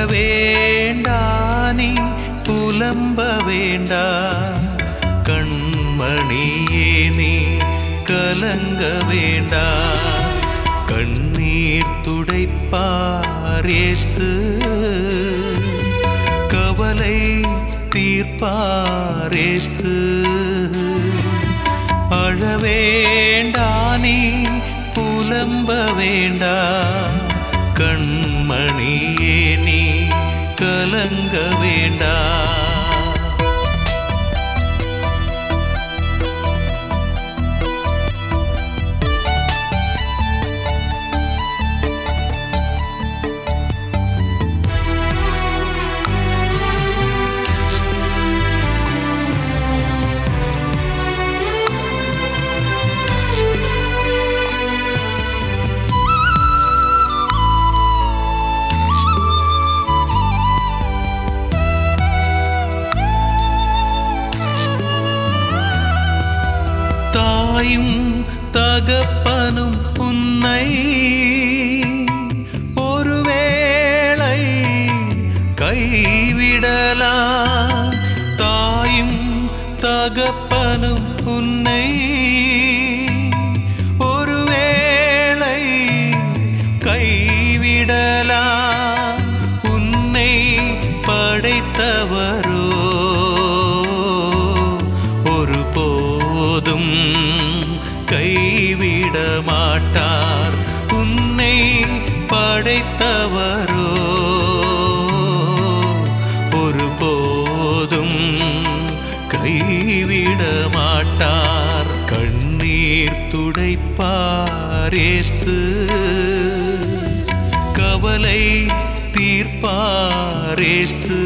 வேண்டா நீ புலம்ப வேண்டா கண்மணியே நீ கலங்க வேண்டா கண்ணீர் துடைப்பாரேசு கவலை தீர்ப்பாரேசு அழ வேண்டா நீ புலம்ப வேண்டா கண்மணியே நீ கலங்க வேண்டா தாயும் தகப்பனும் உன்னை ஒருவேளை கைவிடலாம் தாயும் தகப்பனும் உன்னை ஒருவேளை கைவிடலாம் உன்னை படைத்தவரோ ஒரு போதும் கைவிட மாட்டார் உன்னை படைத்தவரோ ஒரு போதும் கைவிட மாட்டார் கண்ணீர் துடைப்பாரேசு கவலை தீர்ப்பாரேசு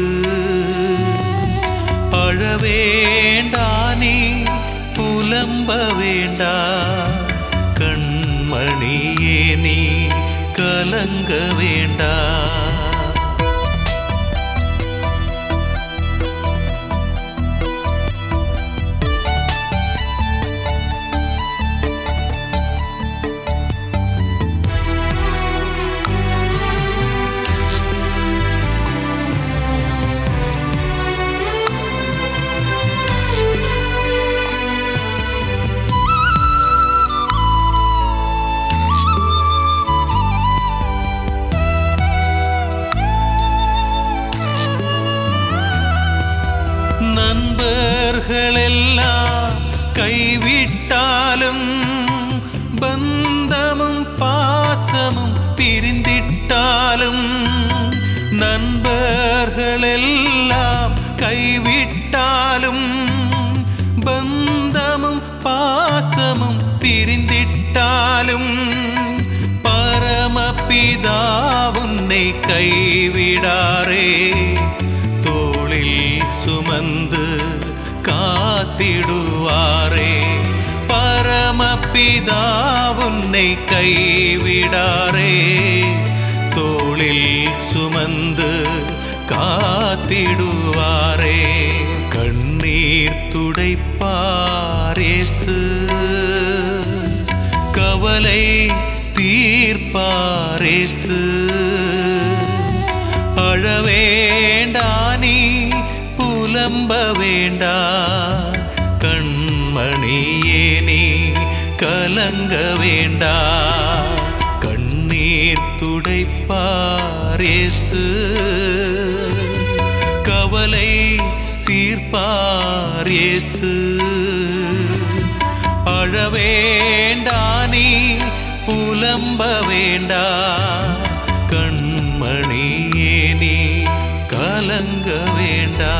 அழ வேண்டா நீ புலம்ப வேண்டா கண்மணியே நீ கலங்க வேண்டா நண்பர்களெல்லாம் கைவிட்டாலும் பந்தமும் பாசமும் பிரிந்திட்டாலும் நண்பர்களெல்லாம் கைவிட்டாலும் பந்தமும் பாசமும் பிரிந்திட்டாலும் பரமபிதா உன்னை கைவிடாரே தோளில் சுமந்து காத்திடுவாரே பரமபிதா உன்னை கைவிடாரே தோளில் சுமந்து காத்திடுவாரே கண்ணீர் துடைப்பாரேசு கவலை தீர்ப்பாரேசு அழ வேண்டா நீ புலம்ப வேண்டா கண்மணியே நீ கலங்க வேண்டா கண்ணீர் துடைப்பாரேசு கவலை தீர்ப்பாரேசு அழ வேண்டா நீ புலம்ப வேண்டா கண்மணியே நீ கலங்க வேண்டா